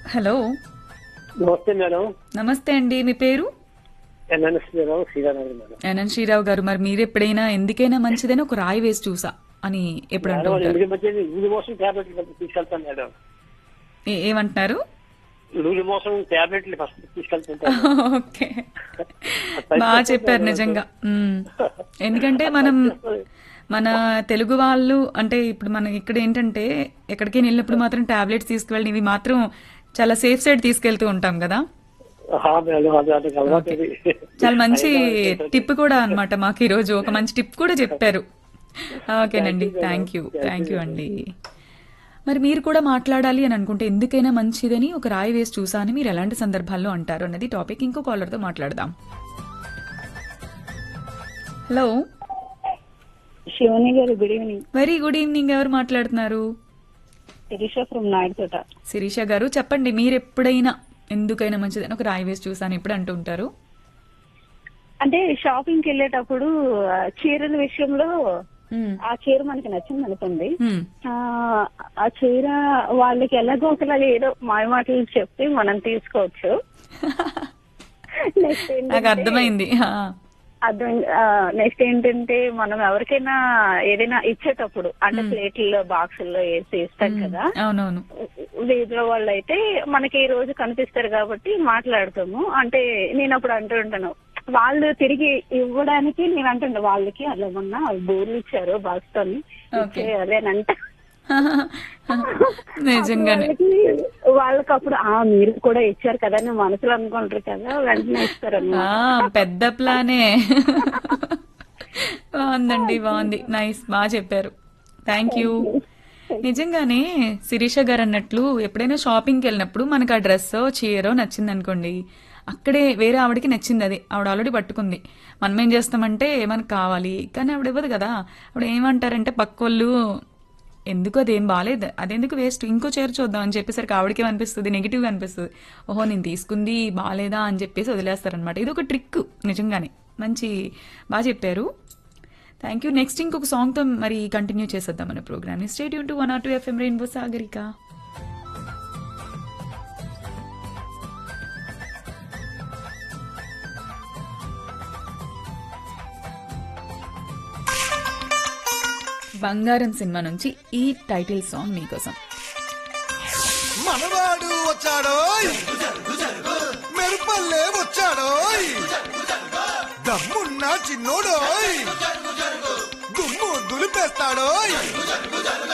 Hello నమస్తే madam నమస్తే అండి మీ పేరు ఎన్ఎన్ఎస్ మేడం శ్రీరానగర్ మేడం ఎన్ఎన్ శ్రీరావు గారు మరి మీరు ఎప్పుడైనా ఎందుకైనా మంచిదని ఒక రాయి వేసి చూసా అని ఎప్పుడు అంటూ మేడం ఉంటారు లూలి మధ్య లూలి మోసం టాబ్లెట్లు తీసుకెళ్తాను మేడం ఏ- ఏమంటున్నారు లూలి మోసం టాబ్లెట్లు ఫస్ట్ తీసుకెళ్తుంటాను ఓకే బాగా చెప్పారు నిజంగా ఉమ్. ఎందుకంటే మనం మన తెలుగు వాళ్ళు అంటే ఇప్పుడు మనం ఇక్కడ ఏంటంటే ఎక్కడికి వెళ్ళినప్పుడు మాత్రం టాబ్లెట్స్ తీసుకువెళ్ళి ఇవి మాత్రం చాలా సేఫ్ సైడ్ తీసుకెళ్తూ ఉంటాం కదా ఆ మేడం అది అది అలవాటు అది. చాలా మంచి టిప్ కూడా అన్నమాట మాకు ఈరోజు ఒక మంచి టిప్ కూడా చెప్పారు ఓకేనండి థ్యాంక్ యూ థ్యాంక్ యూ అండి మరి మీరు కూడా మాట్లాడాలి అని అనుకుంటే ఎందుకైనా మంచిదని ఒక రాయి వేసి చూసా అని మీరు ఎలాంటి సందర్భాల్లో అంటారు అన్నది టాపిక్ ఇంకో కాలర్తో మాట్లాడదాం హలో శివని గారు good evening very good evening ఎవరు మాట్లాడుతున్నారు శిరీష ఫ్రమ్ నాయుడుతోట శిరీష గారు చెప్పండి మీరు ఎప్పుడైనా ఎందుకైనా మంచిదని ఒక రాయి వేసి చూసాను ఎప్పుడు అంటూ ఉంటారు అంటే షాపింగ్ కి వెళ్ళేటప్పుడు ఆ, చీరల విషయంలో మ్మ్. ఆ చీర మనకి నచ్చింది అనుకోండి మ్మ్. ఆ, ఆ చీర వాళ్ళకి ఎలాగో ఒకలాగా ఏదో మాయ మాటలు చెప్పి మనం తీసుకోవచ్చు నెక్స్ట్ నాకు అర్థమైంది ఆ. అర్థం నెక్స్ట్ ఏంటంటే మనం ఎవరికైనా ఏదైనా ఇచ్చేటప్పుడు అంటే ప్లేట్లలో బాక్సుల్లో వేసి ఇస్తాం కదా అవునవును వీధిలో వాళ్ళు అయితే మనకి ఈ రోజు కనిపిస్తారు కాబట్టి మాట్లాడతాము అంటే నేను అప్పుడు అంటూ ఉంటాను వాళ్ళు తిరిగి ఇవ్వడానికి నేను అంటుండే వాళ్ళకి అలా మొన్న బోర్లు ఇచ్చారు బాక్స్ తో ఇచ్చేయాలి అని అంటే నిజంగానే వాళ్ళకి వాళ్ళకి అప్పుడు ఆ మీరు కూడా ఇచ్చారు కదా అని మనసులో అనుకుంటారు కదా వెంటనే ఇస్తారు ఆ పెద్ద ప్లానే బాగుందండి బాగుంది నైస్ బాగా చెప్పారు థ్యాంక్ యూ నిజంగానే శిరీష గారు అన్నట్లు ఎప్పుడైనా షాపింగ్కి వెళ్ళినప్పుడు మనకు ఆ డ్రెస్ చీరో నచ్చింది అనుకోండి అక్కడే వేరే ఆవిడకి నచ్చింది అది ఆవిడ ఆల్రెడీ పట్టుకుంది మనం ఏం చేస్తామంటే మనకు కావాలి కానీ ఆవిడ ఇవ్వదు కదా ఆవిడ ఏమంటారంటే పక్కోళ్ళు ఎందుకు అదేం బాగాలేదు అదెందుకు వేస్ట్ ఇంకో చీర చూద్దాం అని చెప్పేసరికి ఆవిడకి అనిపిస్తుంది నెగిటివ్గా అనిపిస్తుంది ఓహో నేను తీసుకుంది బాగాలేదా అని చెప్పేసి వదిలేస్తారనమాట ఇది ఒక ట్రిక్ నిజంగానే మంచి బాగా చెప్పారు థ్యాంక్ యూ నెక్స్ట్ ఇంకొక సాంగ్తో మరి కంటిన్యూ చేసేద్దాం మన ప్రోగ్రామ్ని స్టేట్ యూన్ to one or two FM rainbow Sagarika Bangaram cinema నుంచి ఈ టైటిల్ సాంగ్ మీకోసం మనవాడు వచ్చాడోయ్ మెరుపల్లే వచ్చాడోయ్ దమ్మున్న చిన్నోడోయ్ దుమ్ము దులిపేస్తాడోయ్